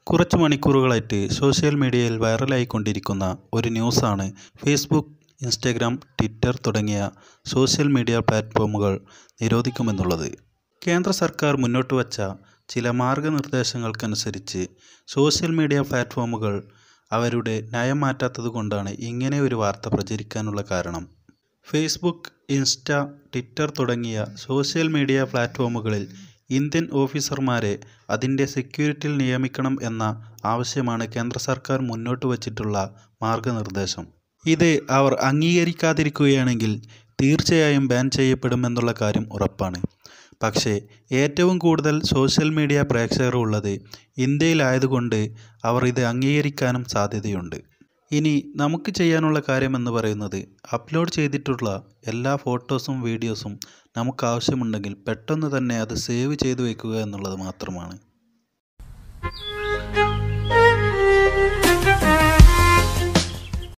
കുറച്ച് മണിക്കൂറുകളായിട്ട് സോഷ്യൽ മീഡിയയിൽ വൈറലായിക്കൊണ്ടിരിക്കുന്ന ഒരു ന്യൂസാണ് ഫേസ്ബുക്ക് ഇൻസ്റ്റഗ്രാം ട്വിറ്റർ തുടങ്ങിയ സോഷ്യൽ മീഡിയ പ്ലാറ്റ്ഫോമുകൾ നിരോധിക്കുമെന്നുള്ളത് കേന്ദ്ര സർക്കാർ മുന്നോട്ട് വച്ച ചില മാർഗനിർദ്ദേശങ്ങൾക്കനുസരിച്ച് സോഷ്യൽ മീഡിയ പ്ലാറ്റ്ഫോമുകൾ അവരുടെ നയം മാറ്റാത്തതുകൊണ്ടാണ് ഇങ്ങനെ ഒരു വാർത്ത പ്രചരിക്കാനുള്ള കാരണം ഫേസ്ബുക്ക് ഇൻസ്റ്റ ട്വിറ്റർ തുടങ്ങിയ സോഷ്യൽ മീഡിയ പ്ലാറ്റ്ഫോമുകളിൽ ഇന്ത്യൻ ഓഫീസർമാരെ അതിൻ്റെ സെക്യൂരിറ്റിയിൽ നിയമിക്കണം എന്ന ആവശ്യമാണ് കേന്ദ്ര സർക്കാർ മുന്നോട്ട് വച്ചിട്ടുള്ള മാർഗനിർദ്ദേശം ഇത് അവർ അംഗീകരിക്കാതിരിക്കുകയാണെങ്കിൽ തീർച്ചയായും ബാൻ ചെയ്യപ്പെടുമെന്നുള്ള കാര്യം ഉറപ്പാണ് പക്ഷേ ഏറ്റവും കൂടുതൽ സോഷ്യൽ മീഡിയ പ്രേക്ഷകർ ഉള്ളത് ഇന്ത്യയിലായതുകൊണ്ട് അവർ ഇത് അംഗീകരിക്കാനും സാധ്യതയുണ്ട് ഇനി നമുക്ക് ചെയ്യാനുള്ള കാര്യമെന്ന് പറയുന്നത് അപ്ലോഡ് ചെയ്തിട്ടുള്ള എല്ലാ ഫോട്ടോസും വീഡിയോസും നമുക്ക് ആവശ്യമുണ്ടെങ്കിൽ പെട്ടെന്ന് തന്നെ അത് സേവ് ചെയ്തു വയ്ക്കുക എന്നുള്ളത് മാത്രമാണ്